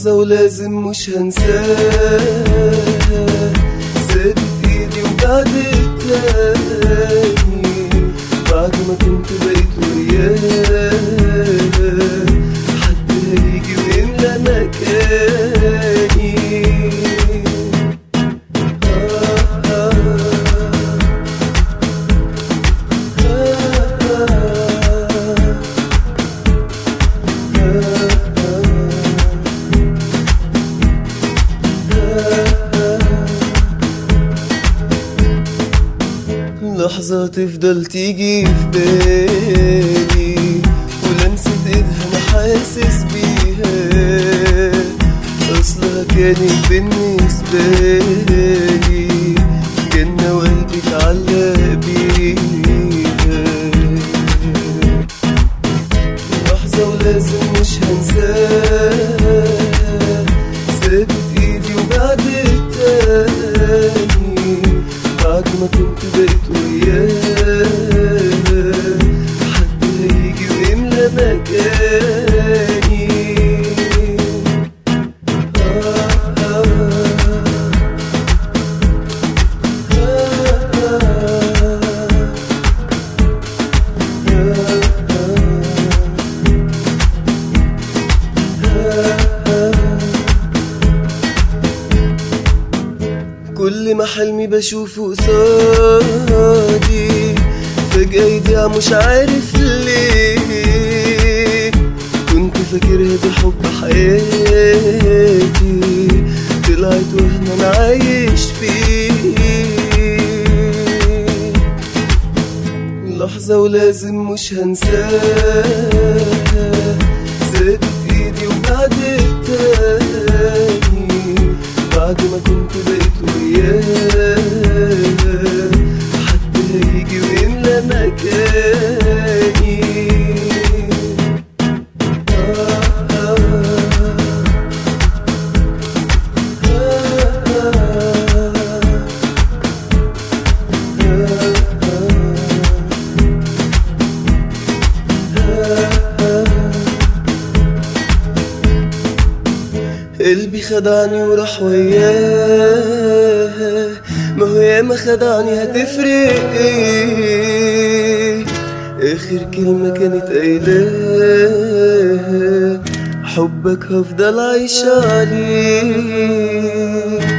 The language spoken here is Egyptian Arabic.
لحظة ولازم مش هنساها سابت ايدي وبعد التاني بعد ما كنت بقيت وياه حد هيجي ويملى مكاني آه آه لحظة تفضل تيجي في بالي ولمسة ايدها انا حاسس بيها اصلها كانت بالنسبة لي جنة وقلبي اتعلق بيها لحظة ولازم مش هنساها سابت ايدي وبعد التاني بعد ما كنت بقيت وياه حد هيجي ويملى مكاني آه آه كل ما حلمي بشوفه قصادي فجأة يضيع مش عارف ليه كنت فاكرها دي حب حياتي طلعت وهم انا عايش فيه لحظة ولازم مش هنساها سابت ايدي وبعد التاني بعد ما كنت بقيت وياه حد هيجي ويملى مكاني آه آه قلبي خدعني وراح وياه ما هو ياما خدعني هتفرق ايه اخر كلمة كانت قايلاها حبك هفضل عايش عليه